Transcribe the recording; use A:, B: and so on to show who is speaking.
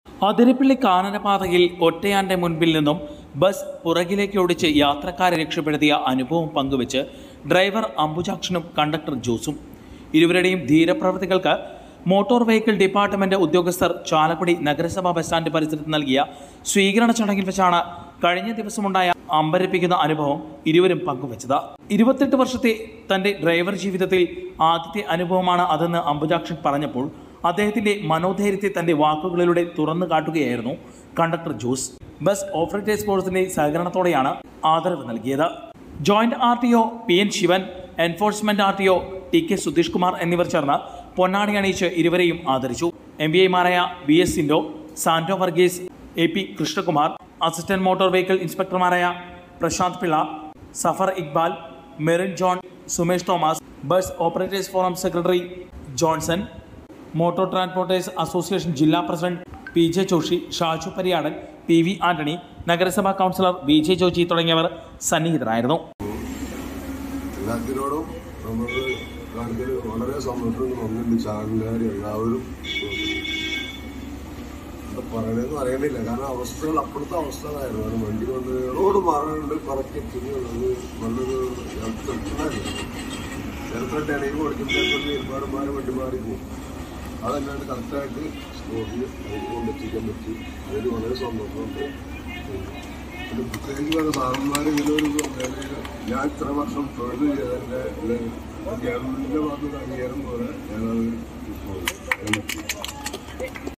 A: അതിരപ്പള്ളി കാനനപാതയിൽ ഒറ്റയാന്റെ മുൻപിൽ നിന്നും ബസ് പുറകിലേക്ക് ഓടിച്ച് യാത്രക്കാരെ രക്ഷപ്പെടുത്തിയ അനുഭവം പങ്കുവച്ച് ഡ്രൈവർ അംബുജാക്ഷനും കണ്ടക്ടർ ജോസും ഇരുവരുടെയും ധീരപ്രവൃത്തികൾക്ക് മോട്ടോർ വെഹിക്കിൾ ഡിപ്പാർട്ട്മെന്റ് ഉദ്യോഗസ്ഥർ ചാലക്കുടി നഗരസഭാ ബസ് സ്റ്റാൻഡ് പരിസരത്ത് നൽകിയ സ്വീകരണ ചടങ്ങിൽ വെച്ചാണ് കഴിഞ്ഞ ദിവസമുണ്ടായ അമ്പരപ്പിക്കുന്ന അനുഭവം ഇരുവരും പങ്കുവച്ചത് ഇരുപത്തെട്ട് വർഷത്തെ തന്റെ ഡ്രൈവർ ജീവിതത്തിൽ ആദ്യത്തെ അനുഭവമാണ് അതെന്ന് അംബുജാക്ഷൻ പറഞ്ഞപ്പോൾ അദ്ദേഹത്തിന്റെ മനോധൈര്യത്തെ തന്റെ വാക്കുകളിലൂടെ തുറന്നു കാട്ടുകയായിരുന്നു കണ്ടക്ടർ ജോസ് ബസ് ഓപ്പറേറ്റേഴ്സ് ഫോഴ്സിന്റെ സഹകരണത്തോടെയാണ് ആദരവ് നൽകിയത് joint R T O P N Sivan enforcement R T O T K Sudheesh Kumar എന്നിവർ ചേർന്ന് പൊന്നാടി അണിയിച്ച് ഇരുവരെയും ആദരിച്ചു എം ബി ഐമാരായ B S Sindo Santo Varghese A P Krishnakumar assistant motor vehicle ഇൻസ്പെക്ടർമാരായ Prashanth Pillai Safar Iqbal Merin John Sumesh Thomas bus operators forum secretary Johnson motor transporters association ജില്ലാ president P J Joshi Shaju Pariyadan P V Antony നഗരസഭാ കൗൺസിലർ വി ജെ ജോജി തുടങ്ങിയവർ സന്നിഹിതരായിരുന്നു
B: എല്ലാത്തിനോടും നമുക്ക് കാണിക്കൽ വളരെ സന്തോഷം നന്ദിയുണ്ട് ചാനലുകാർ എല്ലാവരും എന്താ പറയണെന്ന് അറിയണില്ല കാരണം അവസ്ഥകൾ അപ്പോഴത്തെ അവസ്ഥകളായിരുന്നു കാരണം വണ്ടി കൊണ്ട് റോഡ് മാറാനുണ്ട് കറക്റ്റ് എത്തുന്നത് നല്ലൊരു ഉണ്ടായിരുന്നു ചിലപ്പോൾ ടെലയും കൊടുക്കുമ്പോഴേക്കും ഒരുപാട് മാറി വണ്ടി മാറി പോകും അതല്ലാണ്ട് കറക്റ്റായിട്ട് സ്പോട്ടിൽ കൊണ്ടെത്തിക്കാൻ പറ്റി അതിൽ വളരെ സന്തോഷമുണ്ട് പിന്നെ പ്രത്യേകിച്ച് വേറെ സാറന്മാർ ഇങ്ങനെ ഒരു മേഖലയിൽ ഞാൻ ഇത്ര വർഷം തൊഴിൽ ചെയ്തതിൻ്റെ ഗവൺമെന്റിന്റെ ഭാഗത്ത് അംഗീകാരം പോലെ ഞാനത്